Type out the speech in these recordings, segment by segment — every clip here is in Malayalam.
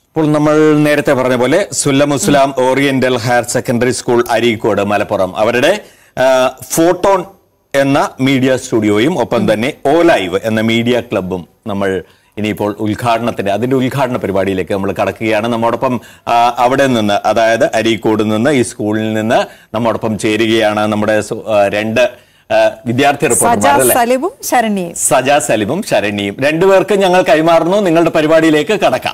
ഇപ്പോൾ നമ്മൾ നേരത്തെ പറഞ്ഞ പോലെ Sullam Muslam oriental higher secondary school Areekode Malappuram അവരുടെ ആ, ഫോട്ടോൺ എന്ന മീഡിയ സ്റ്റുഡിയോയും ഒപ്പം തന്നെ ഓ ലൈവ് എന്ന മീഡിയ ക്ലബും നമ്മൾ ഇനിയിപ്പോൾ ഉദ്ഘാടനത്തിന്റെ അതിന്റെ ഉദ്ഘാടന പരിപാടിയിലേക്ക് നമ്മൾ കടക്കുകയാണ് നമ്മോടൊപ്പം ആ, അവിടെ നിന്ന് അതായത് അരീക്കോട് നിന്ന് ഈ സ്കൂളിൽ നിന്ന് നമ്മോടൊപ്പം ചേരുകയാണ് നമ്മുടെ സു- ആ, രണ്ട് ആ, വിദ്യാർത്ഥി സജാ റിപ്പോർട്ടർമാർ അല്ലേ സലിബും ശരണ്യയും സജാ സലിമും ശരണ്യയും രണ്ടുപേർക്കും ഞങ്ങൾ കൈമാറുന്നു നിങ്ങളുടെ പരിപാടിയിലേക്ക് കടക്കാം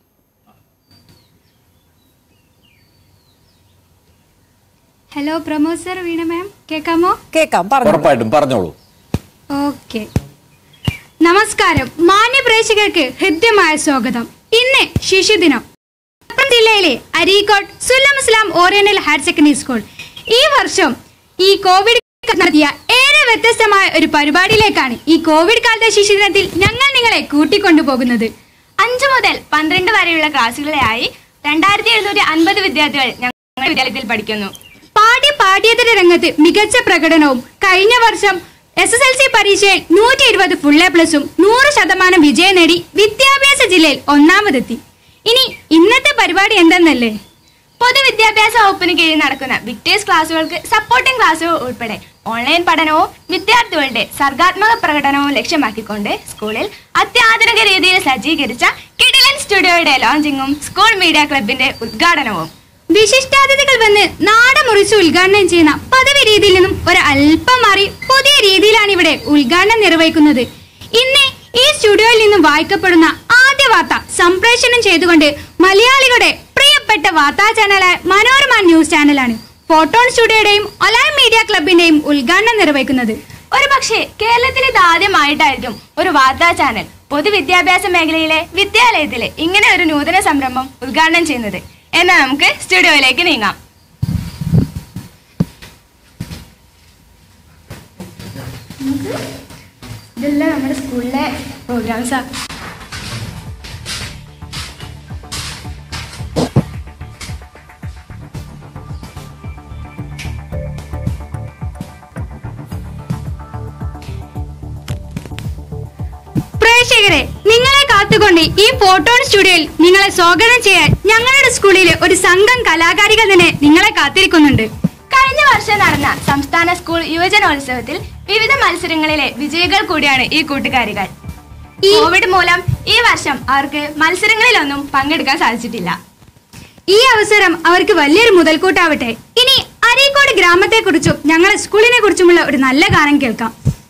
hello Pramod sir Veena ma'am കേൾക്കാമോ കേക്കാം പറഞ്ഞു ഉറപ്പായിട്ടും പറഞ്ഞോളൂ ഓക്കെ നമസ്കാരം മാന്യ പ്രേക്ഷകർക്ക് ഹൃദ്യമായ സ്വാഗതം ഇന്ന് ശിശുദിനം മലപ്പുറം ജില്ലയിലെ Areekode Sullam Islam oriental higher secondary school ഈ വർഷം ഈ കോവിഡ് കാലത്ത് നടത്തിയ ഏറെ വ്യത്യസ്തമായ ഒരു പരിപാടിയിലേക്കാണ് ഈ കോവിഡ് കാലത്തെ ശിശുദിനത്തിൽ ഞങ്ങൾ നിങ്ങളെ കൂട്ടിക്കൊണ്ടുപോകുന്നത് അഞ്ചു മുതൽ പന്ത്രണ്ട് വരെയുള്ള ക്ലാസ്സുകളിലായി രണ്ടായിരത്തി എഴുന്നൂറ്റി അൻപത് വിദ്യാർത്ഥികൾ ഞങ്ങളുടെ വിദ്യാലയത്തിൽ പഠിക്കുന്നു പാഠ്യ പാഠ്യേതര രംഗത്ത് മികച്ച പ്രകടനവും കഴിഞ്ഞ വർഷം എസ് എസ് എൽ സി പരീക്ഷയിൽ നൂറ്റി ഇരുപത് ഫുൾ എ പ്ലസും നൂറ് ശതമാനം വിജയം നേടി വിദ്യാഭ്യാസ ജില്ലയിൽ ഒന്നാമതെത്തി ഇനി ഇന്നത്തെ പരിപാടി എന്തെന്നല്ലേ പൊതുവിദ്യാഭ്യാസ വകുപ്പിന് കീഴിൽ നടക്കുന്ന വിക്ടേഴ്സ് ക്ലാസുകൾക്ക് സപ്പോർട്ടിംഗ് ക്ലാസുകൾ ഉൾപ്പെടെ ഓൺലൈൻ പഠനവും വിദ്യാർത്ഥികളുടെ സർഗാത്മക പ്രകടനവും ലക്ഷ്യമാക്കിക്കൊണ്ട് സ്കൂളിൽ അത്യാധുനിക രീതിയിൽ സജ്ജീകരിച്ച കിഡിലൻ സ്റ്റുഡിയോയുടെ ലോഞ്ചിങ്ങും സ്കൂൾ മീഡിയ ക്ലബിന്റെ ഉദ്ഘാടനവും വിശിഷ്ടാതിഥികൾ വന്ന് നാട മുറിച്ച് ഉദ്ഘാടനം ചെയ്യുന്ന പദവി രീതിയിൽ നിന്നും ഒരു അല്പം മാറി പുതിയ രീതിയിലാണ് ഇവിടെ ഉദ്ഘാടനം നിർവഹിക്കുന്നത് ഇന്ന് ഈ സ്റ്റുഡിയോയിൽ നിന്നും വായിക്കപ്പെടുന്ന ആദ്യ വാർത്ത സംപ്രേഷണം ചെയ്തുകൊണ്ട് മലയാളികളുടെ പ്രിയപ്പെട്ട വാർത്താ ചാനലായ മനോരമ ന്യൂസ് ചാനലാണ് ഫോട്ടോൺ സ്റ്റുഡിയോയുടെയും ഒലൈവ് മീഡിയ ക്ലബിന്റെയും ഉദ്ഘാടനം നിർവഹിക്കുന്നത് ഒരു പക്ഷേ കേരളത്തിൽ ഇത് ആദ്യമായിട്ടായിരിക്കും ഒരു വാർത്താ ചാനൽ പൊതുവിദ്യാഭ്യാസ മേഖലയിലെ വിദ്യാലയത്തിലെ ഇങ്ങനെ ഒരു നൂതന സംരംഭം ഉദ്ഘാടനം ചെയ്യുന്നത് എന്നാൽ നമുക്ക് സ്റ്റുഡിയോയിലേക്ക് നീങ്ങാം ഇതെല്ലാം നമ്മുടെ സ്കൂളിലെ പ്രോഗ്രാംസാ പ്രേക്ഷകരെ നിങ്ങളെ കാത്തുകൊണ്ട് ഈ ഫോട്ടോൺ സ്റ്റുഡിയോയിൽ നിങ്ങളെ സ്വാഗതം ചെയ്യാൻ ഞങ്ങളുടെ സ്കൂളിലെ ഒരു സംഘം കലാകാരികൾ തന്നെ നിങ്ങളെ കാത്തിരിക്കുന്നുണ്ട് കഴിഞ്ഞ വർഷം നടന്ന സംസ്ഥാന സ്കൂൾ യുവജനോത്സവത്തിൽ വിവിധ മത്സരങ്ങളിലെ വിജയികൾ കൂടിയാണ് ഈ കൂട്ടുകാരികൾ കോവിഡ് മൂലം ഈ വർഷം അവർക്ക് മത്സരങ്ങളിലൊന്നും പങ്കെടുക്കാൻ സാധിച്ചിട്ടില്ല ഈ അവസരം അവർക്ക് വലിയൊരു മുതൽക്കൂട്ടാവട്ടെ ഇനി അരീക്കോട് ഗ്രാമത്തെക്കുറിച്ചും ഞങ്ങളുടെ സ്കൂളിനെ കുറിച്ചുമുള്ള ഒരു നല്ല ഗാനം കേൾക്കാം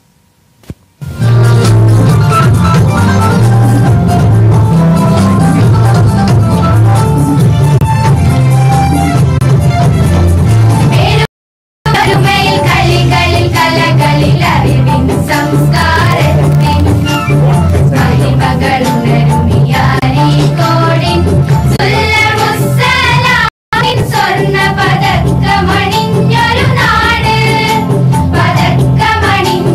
ഒരുമയിൽ കളികളിൽ കലകളിൽ അറിവിൻ സംസ്കാരത്തിൻ മഹിമകളുണരുമിയാരീക്കോടിൻ സുല്ലമുസ്സലാമിൻ സ്വർണ്ണ പതക്കമണിഞ്ഞൊരു നാട് പതക്കമണിഞ്ഞ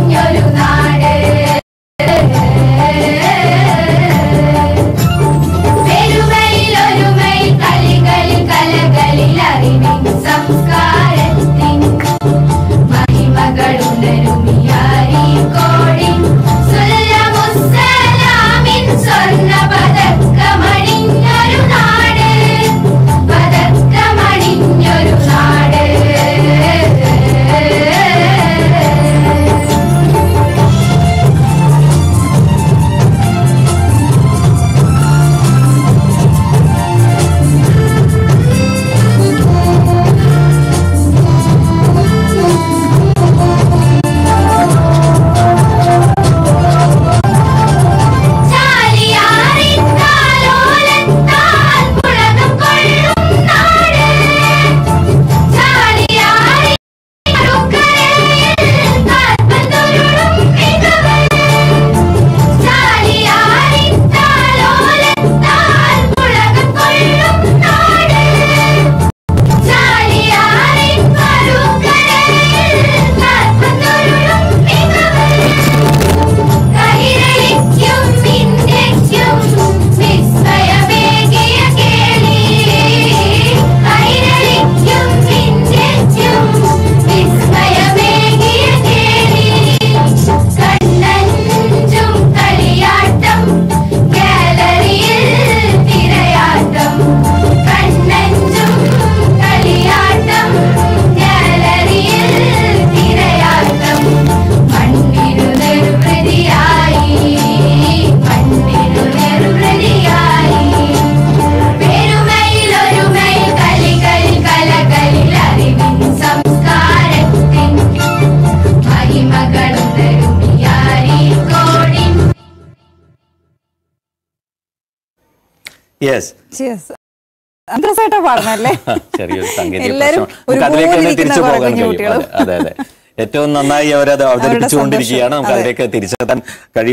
യെസ് Cheers. അന്തസ്സായിട്ടാ പാടുന്നല്ലേ ചെറിയൊരു സാങ്കേതിക എല്ലാരും പ്രശ്നം നമുക്ക് അതിലേക്ക് തന്നെ ഒരുപോലെ തിരിച്ചു ഇരിക്കുന്ന പോകാൻ കുഞ്ഞു കഴിയും കുട്ടികളും. അതെ അതെ അതെ ഏറ്റവും നന്നായി അവരത് അവതരിപ്പിച്ചുകൊണ്ടിരിക്കുകയാണ് നമുക്ക് അതെ. അതിലേക്ക് തിരിച്ചെത്താൻ കഴിയും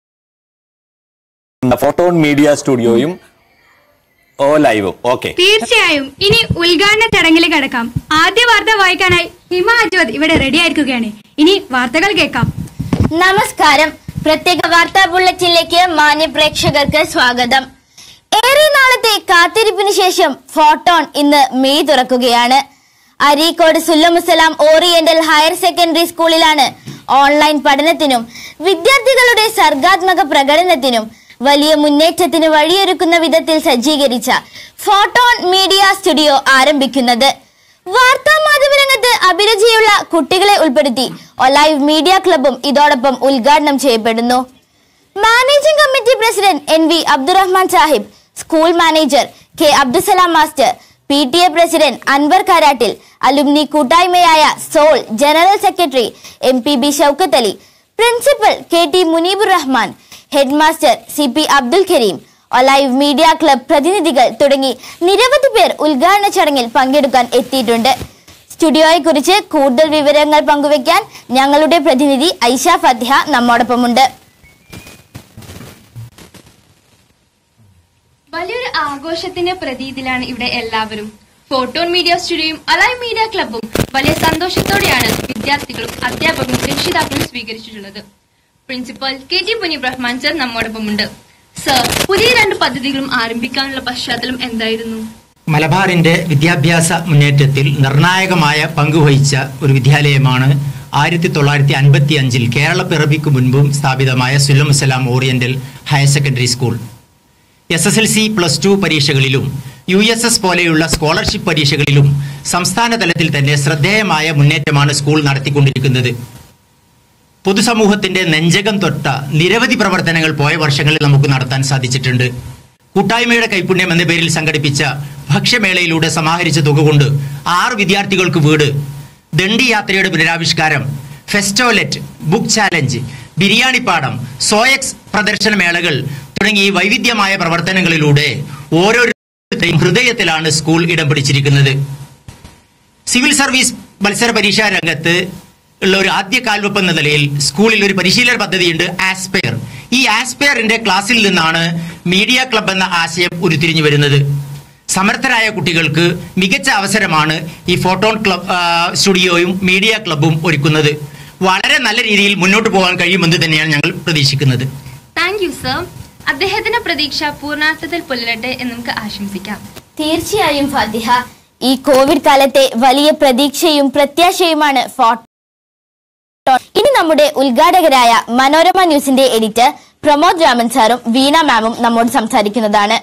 ഫോട്ടോൺ മീഡിയ സ്റ്റുഡിയോയും ഓ ലൈവും ഓക്കെ തീർച്ചയായും ഇനി ഉദ്ഘാടന ചടങ്ങിലേക്ക് കടക്കാം ആദ്യ വാർത്ത വായിക്കാനായി ഹിമ അജ്വത് ഇവിടെ റെഡി ആയിരിക്കുകയാണ് ഇനി വാർത്തകൾ കേൾക്കാം നമസ്കാരം പ്രത്യേക വാർത്താ ബുള്ളറ്റിനിലേക്ക് മാന്യ പ്രേക്ഷകർക്ക് സ്വാഗതം ഏറെ നാളത്തെ കാത്തിരിപ്പിന് ശേഷം ഫോട്ടോൺ ഇന്ന് മെയ് തുറക്കുകയാണ് Areekode Sullamussalam oriental higher secondary സ്കൂളിലാണ് ഓൺലൈൻ പഠനത്തിനും വിദ്യാർത്ഥികളുടെ സർഗാത്മക പ്രകടനത്തിനും വലിയ മുന്നേറ്റത്തിന് വഴിയൊരുക്കുന്ന വിധത്തിൽ സജ്ജീകരിച്ച ഫോട്ടോൺ മീഡിയ സ്റ്റുഡിയോ ആരംഭിക്കുന്നത് വാർത്താ മാധ്യമ രംഗത്ത് അഭിരുചിയുള്ള കുട്ടികളെ ഉൾപ്പെടുത്തി ഒലൈവ് മീഡിയ ക്ലബും ഇതോടൊപ്പം ഉദ്ഘാടനം ചെയ്യപ്പെടുന്നു managing committee president N V Abdurahman Sahib school manager K Abdussalam master P T A president Anwar Karattil alumni കൂട്ടായ്മയായ soul general secretary M P B Shoukath Ali principal K T Muneebur Rahman head master C P Abdul Kareem olive media club പ്രതിനിധികൾ തുടങ്ങി നിരവധി പേർ ഉദ്ഘാടന ചടങ്ങിൽ പങ്കെടുക്കാൻ എത്തിയിട്ടുണ്ട് സ്റ്റുഡിയോയെ കുറിച്ച് കൂടുതൽ വിവരങ്ങൾ പങ്കുവയ്ക്കാൻ ഞങ്ങളുടെ പ്രതിനിധി ഐഷ ഫത്തിഹ നമ്മോടൊപ്പമുണ്ട് വലിയൊരു ആഘോഷത്തിന്റെ പ്രതീതിയിലാണ് ഇവിടെ എല്ലാവരും ഫോട്ടോൺ മീഡിയ സ്റ്റുഡിയോയും അലൈവ് മീഡിയ ക്ലബും വലിയ സന്തോഷത്തോടെയാണ് വിദ്യാർത്ഥികളും അധ്യാപകരും രക്ഷിതാക്കളും സ്വീകരിച്ചിട്ടുള്ളത് principal K T Muneeb Rahman sir നമ്മോടൊപ്പമുണ്ട് സർ പുതിയ രണ്ട് പദ്ധതികളും ആരംഭിക്കാനുള്ള പശ്ചാത്തലം എന്തായിരുന്നു മലബാറിന്റെ വിദ്യാഭ്യാസ മുന്നേറ്റത്തിൽ നിർണായകമായ പങ്കുവഹിച്ച ഒരു വിദ്യാലയമാണ് ആയിരത്തി തൊള്ളായിരത്തി അൻപത്തി അഞ്ചിൽ കേരള പിറവിക്ക് മുൻപും സ്ഥാപിതമായ Sullamussalam oriental higher secondary school S S L C plus two പരീക്ഷകളിലും യു എസ് എസ് പോലെയുള്ള സ്കോളർഷിപ്പ് പരീക്ഷകളിലും സംസ്ഥാന തലത്തിൽ തന്നെ ശ്രദ്ധേയമായ മുന്നേറ്റമാണ് സ്കൂൾ നടത്തിക്കൊണ്ടിരിക്കുന്നത് പൊതുസമൂഹത്തിന്റെ നെഞ്ചകം തൊട്ട നിരവധി പ്രവർത്തനങ്ങൾ പോയ വർഷങ്ങളിൽ നമുക്ക് നടത്താൻ സാധിച്ചിട്ടുണ്ട് കൂട്ടായ്മയുടെ കൈപുണ്യം എന്ന പേരിൽ സംഘടിപ്പിച്ച ഭക്ഷ്യമേളയിലൂടെ സമാഹരിച്ച തുക കൊണ്ട് ആറ് വിദ്യാർത്ഥികൾക്ക് വീട് ദണ്ഡി യാത്രയുടെ പുനരാവിഷ്കാരം ഫെസ്റ്റോലെറ്റ് ബുക്ക് ചാലഞ്ച് ബിരിയാണി പാടം സോയക്സ് പ്രദർശനമേളകൾ തുടങ്ങി വൈവിധ്യമായ പ്രവർത്തനങ്ങളിലൂടെ ഓരോരുത്തരുടെയും ഹൃദയത്തിലാണ് സ്കൂൾ ഇടം പിടിച്ചിരിക്കുന്നത് സിവിൽ സർവീസ് മത്സര പരീക്ഷാ രംഗത്ത് ഉള്ള ഒരു ആദ്യ കാൽവെപ്പ് എന്ന നിലയിൽ സ്കൂളിൽ ഒരു പരിശീലന പദ്ധതിയുണ്ട് ആസ്പെയർ ഈ ആസ്പെയറിന്റെ ക്ലാസ്സിൽ നിന്നാണ് മീഡിയ ക്ലബ് എന്ന ആശയം ഉരുത്തിരിഞ്ഞു വരുന്നത് സമർത്ഥരായ കുട്ടികൾക്ക് മികച്ച അവസരമാണ് ഈ ഫോട്ടോൺ ക്ലബ് ആ, സ്റ്റുഡിയോയും മീഡിയ ക്ലബും ഒരുക്കുന്നത് വളരെ നല്ല രീതിയിൽ മുന്നോട്ട് പോകാൻ കഴിയുമെന്ന് തന്നെയാണ് ഞങ്ങൾ പ്രതീക്ഷിക്കുന്നത് താങ്ക് യു സർ അദ്ദേഹത്തിന്റെ പ്രതീക്ഷ പൂർണ്ണാർത്ഥത്തിൽ പുലരട്ടെ എന്ന് നമുക്ക് ആശംസിക്കാം തീർച്ചയായും ഫാത്തിഹ ഈ കോവിഡ് കാലത്തെ വലിയ പ്രതീക്ഷയും പ്രത്യാശയുമാണ് ഫോട്ടോ ഇനി നമ്മുടെ ഉദ്ഘാടകരായ മനോരമ ന്യൂസിന്റെ എഡിറ്റർ പ്രമോദ് രാമൻ സാറും വീണ മാമും നമ്മോട് സംസാരിക്കുന്നതാണ്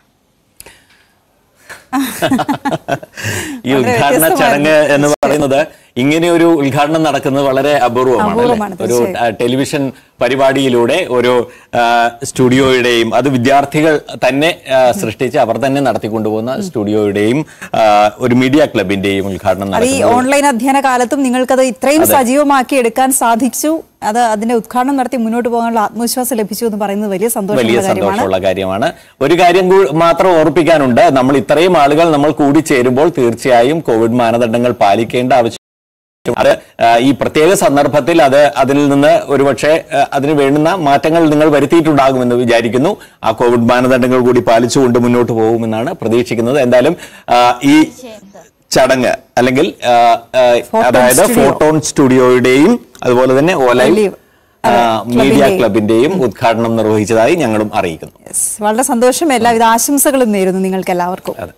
ഈ വളരെ ഉദ്ഘാടന വ്യത്യസ്തമായിരുന്നു. ചടങ്ങ് എന്ന് പറയുന്നത് ഇങ്ങനെ ഒരു ഉദ്ഘാടനം നടക്കുന്നത് വളരെ അപൂർവമാണ് അപൂർവമാണ്, അല്ലേ? ഒരു തീർച്ചയായും. ആ, ടെലിവിഷൻ പരിപാടിയിലൂടെ ഒരു ആ, സ്റ്റുഡിയോയുടെയും അത് വിദ്യാർത്ഥികൾ തന്നെ ആ, സൃഷ്ടിച്ച് അവർ തന്നെ നടത്തിക്കൊണ്ടുപോകുന്ന സ്റ്റുഡിയോയുടെയും ആ, ഒരു മീഡിയ ക്ലബിന്റെയും ഉദ്ഘാടനം അത് ഈ നടക്കുന്നത് ഓൺലൈൻ അധ്യയന കാലത്തും നിങ്ങൾക്കത് ഇത്രയും സജീവമാക്കി എടുക്കാൻ സാധിച്ചു അത് അതിന്റെ ഉദ്ഘാടനം നടത്തി മുന്നോട്ട് പോകാനുള്ള ആത്മവിശ്വാസം ലഭിച്ചു എന്ന് പറയുന്നത് വലിയ വലിയ സന്തോഷമുള്ള കാര്യമാണ് സന്തോഷമുള്ള കാര്യമാണ് ഒരു കാര്യം കൂ- മാത്രം ഓർപ്പിക്കാനുണ്ട് നമ്മൾ ഇത്രയും ആളുകൾ നമ്മൾ കൂടിച്ചേരുമ്പോൾ തീർച്ചയായും കോവിഡ് മാനദണ്ഡങ്ങൾ പാലിക്കേണ്ട ആവശ്യം അത് ആ, ഈ പ്രത്യേക സന്ദർഭത്തിൽ അത് അതിൽ നിന്ന് ഒരുപക്ഷെ ആ, അതിന് വേണ്ടുന്ന മാറ്റങ്ങൾ നിങ്ങൾ വരുത്തിയിട്ടുണ്ടാകുമെന്ന് വിചാരിക്കുന്നു ആ കോവിഡ് മാനദണ്ഡങ്ങൾ കൂടി പാലിച്ചുകൊണ്ട് മുന്നോട്ട് പോകുമെന്നാണ് പ്രതീക്ഷിക്കുന്നത് എന്തായാലും ആ, ഈ ചടങ്ങ് അല്ലെങ്കിൽ ആ, ആ, ഫോട്ടോൺ അതായത് സ്റ്റുഡിയോ. ഫോട്ടോൺ സ്റ്റുഡിയോയുടെയും അതുപോലെ തന്നെ ഓലൈവ് ഒലീവ്, ആ, അതെ, മീഡിയ ക്ലബിന്റെയും. ക്ലബിന്റെയും ഉദ്ഘാടനം നിർവഹിച്ചതായി ഞങ്ങളും അറിയിക്കുന്നു Yes, വളരെ സന്തോഷം എല്ലാവിധ ആശംസകളും നേരുന്നു നിങ്ങൾക്ക് എല്ലാവർക്കും അതെ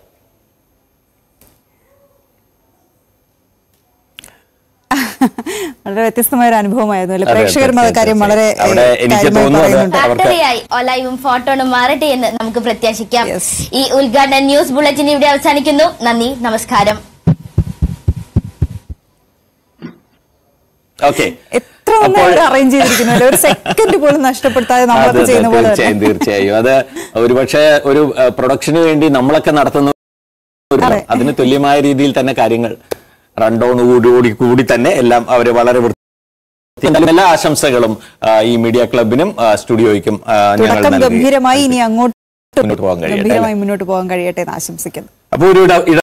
വളരെ വ്യത്യസ്തമായ ഒരു അനുഭവമായിരുന്നു അല്ലെ അതെ, പ്രേക്ഷകരും അത് കാര്യം തീർച്ചയായും. വളരെ അവിടെ ഏഹ്, എനിക്ക് കാര്യമായി തോന്നുന്നു അത് പറയുന്നുണ്ട് അവർക്ക് ഫാക്ടറിയായി ഒലൈവും ഫോട്ടോണും മാറട്ടെ എന്ന് നമുക്ക് പ്രത്യാശിക്കാം Yes. ഈ ഉദ്ഘാടന ന്യൂസ് ബുള്ളറ്റിൻ ഇവിടെ അവസാനിക്കുന്നു നന്ദി നമസ്കാരം ഓക്കെ എത്ര നന്നായി അറേഞ്ച് ചെയ്തിരിക്കുന്നു ഒരു സെക്കൻഡ് പോലും നഷ്ടപ്പെടുത്താതെ നമ്മളൊക്കെ ചെയ്യുന്ന പോലെ തന്നെ. തീർച്ചയായും തീർച്ചയായും അത് ഒരുപക്ഷെ ഒരു പ്രൊഡക്ഷന് വേണ്ടി നമ്മളൊക്കെ നടത്തുന്ന ഒരു- അതെ. അതിന് തുല്യമായ രീതിയിൽ തന്നെ കാര്യങ്ങൾ റൺ ഡൗൺ കൂടി കൂടി തന്നെ എല്ലാം അവർ വളരെ വൃത്തി എല്ലാ ആശംസകളും ആ, ഈ മീഡിയ ക്ലബിനും ആ, സ്റ്റുഡിയോയ്ക്കും ആ, ഞങ്ങൾ തുടക്കം നൽകി ഗംഭീരമായി ഇനി അങ്ങോട്ട് മുന്നോട്ട് പോകാൻ കഴിയട്ടെ അല്ലേ? ഗംഭീരമായി മുന്നോട്ട് പോകാൻ കഴിയട്ടെ എന്ന് ആശംസിക്കുന്നു അപ്പോൾ ഒരു ഇട- ഇട